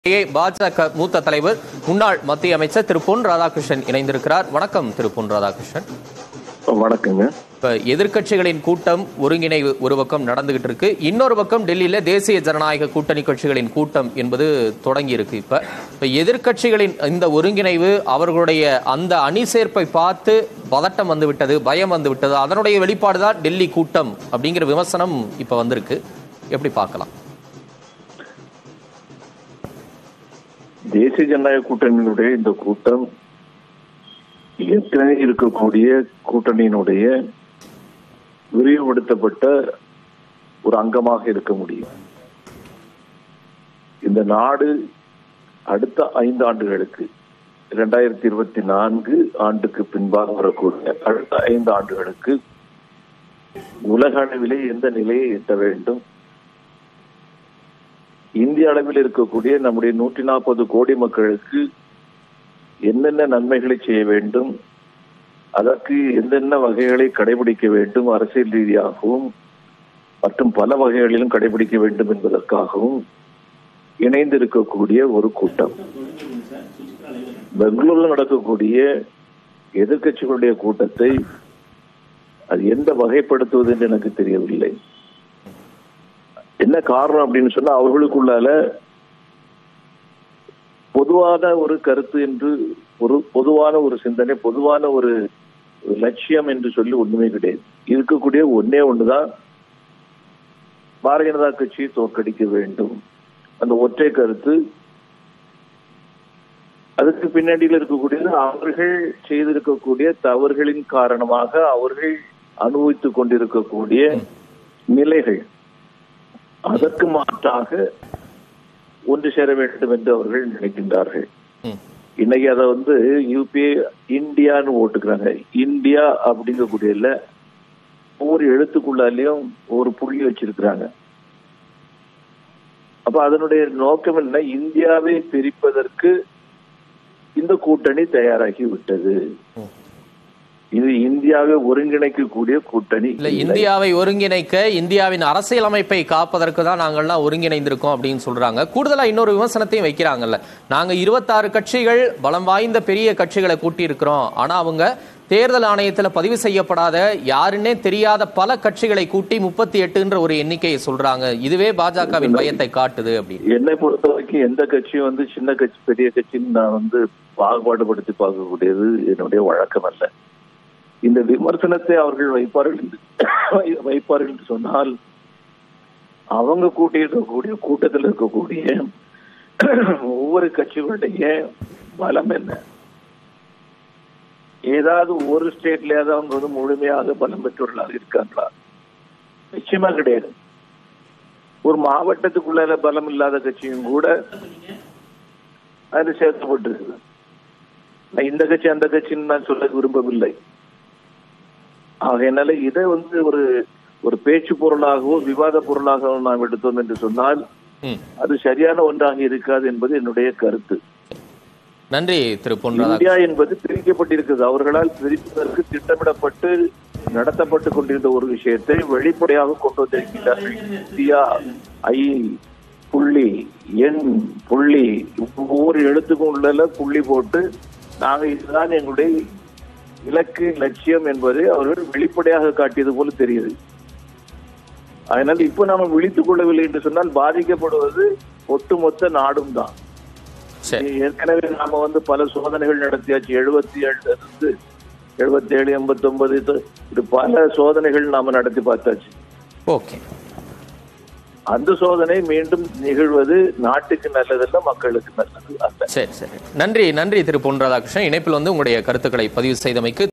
பாஜக மூத்த தலைவர் முன்னாள் மத்திய அமைச்சர் திரு பொன் ராதாகிருஷ்ணன் இணைந்திருக்கிறார் வணக்கம் திரு பொன் ராதாகிருஷ்ணன் வணக்கங்க இப்ப எதிர்க்கட்சிகளின் கூட்டம் ஒருங்கிணைவு ஒரு பக்கம் நடந்துகிட்டு இருக்கு இன்னொரு பக்கம் டெல்லியில தேசிய ஜனநாயக கூட்டணி கட்சிகளின் கூட்டம் என்பது தொடங்கி இருக்கு இப்ப இப்ப எதிர்க்கட்சிகளின் இந்த ஒருங்கிணைவு அவர்களுடைய அந்த அணி சேர்ப்பை பார்த்து பதட்டம் வந்து விட்டது பயம் வந்து விட்டது அதனுடைய வெளிப்பாடுதான் டெல்லி கூட்டம் அப்படிங்கிற விமர்சனம் இப்ப வந்திருக்கு எப்படி பார்க்கலாம் தேசிய ஜனநாயக கூட்டணியினுடைய இந்த கூட்டம் ஏற்கனவே இருக்கக்கூடிய கூட்டணியினுடைய விரிவுபடுத்தப்பட்ட ஒரு அங்கமாக இருக்க முடியும் இந்த நாடு அடுத்த ஐந்து ஆண்டுகளுக்கு இரண்டாயிரத்தி இருபத்தி நான்கு ஆண்டுக்கு பின்பாக வரக்கூடிய அடுத்த ஐந்து ஆண்டுகளுக்கு உலக அளவிலே எந்த நிலையை எட்ட வேண்டும் இந்திய அளவில் இருக்கக்கூடிய நம்முடைய நூற்றி நாற்பது கோடி மக்களுக்கு என்னென்ன நன்மைகளை செய்ய வேண்டும் அதற்கு எந்தென்ன வகைகளை கடைபிடிக்க வேண்டும் அரசியல் ரீதியாகவும் மற்றும் பல வகைகளிலும் கடைபிடிக்க வேண்டும் என்பதற்காகவும் இணைந்திருக்கக்கூடிய ஒரு கூட்டம் பெங்களூர்ல நடக்கக்கூடிய எதிர்க்கட்சிகளுடைய கூட்டத்தை அது எந்த வகைப்படுத்துவது என்று எனக்கு தெரியவில்லை என்ன காரணம் அப்படின்னு சொன்னா அவர்களுக்குள்ளால பொதுவான ஒரு கருத்து என்று ஒரு பொதுவான ஒரு சிந்தனை பொதுவான ஒரு லட்சியம் என்று சொல்லி ஒண்ணுமே கிடையாது இருக்கக்கூடிய ஒன்னே ஒண்ணுதான் பாரதிய ஜனதா கட்சியை தோற்கடிக்க வேண்டும் அந்த ஒற்றை கருத்து அதுக்கு பின்னாடியில் இருக்கக்கூடியது அவர்கள் செய்திருக்கக்கூடிய தவறுகளின் காரணமாக அவர்கள் அனுபவித்துக் கொண்டிருக்கக்கூடிய நிலைகள் அதற்கு மாற்றாக ஒன்று சேர வேண்டும் என்று அவர்கள் நினைக்கின்றார்கள் ம். இன்னைக்கு அதை வந்து யூபிஏ இந்தியான்னு ஓட்டுக்கிறாங்க இந்தியா அப்படிங்கக்கூடியல ஒவ்வொரு எழுத்துக்குள்ளாலையும் ஒரு புள்ளி வச்சிருக்கிறாங்க அப்ப அதனுடைய நோக்கம் என்ன இந்தியாவை பிரிப்பதற்கு இந்த கூட்டணி தயாராகி விட்டது இது இந்தியாவை ஒருங்கிணைக்கக்கூடிய கூட்டணி இல்ல இல்லை. இந்தியாவை ஒருங்கிணைக்க இந்தியாவின் அரசியலமைப்பை காப்பதற்கு தான் நாங்கள்லாம் ஒருங்கிணைந்திருக்கோம் அப்படின்னு சொல்றாங்க கூடுதலா இன்னொரு விமர்சனத்தையும் வைக்கிறாங்கல்ல நாங்க இருபத்தாறு கட்சிகள் பலம் வாய்ந்த பெரிய கட்சிகளை கூட்டி இருக்கிறோம் ஆனா அவங்க தேர்தல் ஆணையத்துல பதிவு செய்யப்படாத யாருன்னே தெரியாத பல கட்சிகளை கூட்டி முப்பத்தி எட்டுன்ற ஒரு எண்ணிக்கையை சொல்றாங்க இதுவே பாஜகவின் பயத்தை காட்டுது அப்படின்னு என்னை பொறுத்த வரைக்கும் எந்த கட்சியும் வந்து சின்ன கட்சி பெரிய கட்சின்னு நான் வந்து பாகுபாடுபடுத்தி பார்க்கக்கூடியது என்னுடைய வழக்கம் அல்ல இந்த விமர்சனத்தை அவர்கள் வைப்பார்கள் என்று- வைப்பார்கள் என்று சொன்னால் அவங்க கூட்டி இருக்கக்கூடிய கூட்டத்தில் இருக்கக்கூடிய ஒவ்வொரு கட்சிகளுடைய பலம் என்ன ஏதாவது ஒரு ஸ்டேட்லயாவது அவங்க வந்து முழுமையாக பலம் பெற்றவர்களாக இருக்காங்களா நிச்சயமா கிடையாது ஒரு மாவட்டத்துக்குள்ள பலம் இல்லாத கட்சியும் கூட அது சேர்க்கப்பட்டிருக்குது நான் இந்த கட்சி அந்த கட்சின்னு நான் சொல்ல விரும்பவில்லை ஆகையினால இதை வந்து ஒரு ஒரு பேச்சு பொருளாகவோ விவாத பொருளாகவோ நாம் எடுத்தோம் என்று சொன்னால் ம். அது சரியான ஒன்றாக இருக்காது என்பது என்னுடைய கருத்து நன்றி திரு பொன் ராதாகிருஷ்ணன் இந்தியா என்பது பிரிக்கப்பட்டிருக்கிறது அவர்களால் பிரிப்பதற்கு திட்டமிடப்பட்டு நடத்தப்பட்டு கொண்டிருந்த ஒரு விஷயத்தை வெளிப்படையாக கொண்டு வந்திருக்கிறார்கள் இந்தியா ஐ புள்ளி எண் புள்ளி ஒவ்வொரு எழுத்துக்கும் உள்ள புள்ளி போட்டு நாங்க இதுதான் எங்களுடைய இலக்கு லட்சியம் என்பதை அவர்கள் வெளிப்படையாக காட்டியது போல தெரியுது அதனால் இப்ப நாம விழித்துக் கொள்ளவில்லை என்று சொன்னால் பாதிக்கப்படுவது ஒட்டுமொத்த நாடும் தான் சரி ஏற்கனவே நாம வந்து பல சோதனைகள் நடத்தியாச்சு எழுபத்தி ஏழுல இருந்து எழுபத்தி ஏழு எண்பத்தி ஒன்பது இது பல சோதனைகள் நாம நடத்தி பார்த்தாச்சு ஓகே அந்த சோதனை மீண்டும் நிகழ்வது நாட்டுக்கு நல்லதல்ல மக்களுக்கு நல்லது அல்ல சரி சரி நன்றி நன்றி திரு பொன் ராதாகிருஷ்ணன் இணைப்பில் வந்து உங்களுடைய கருத்துக்களை பதிவு செய்தமைக்கு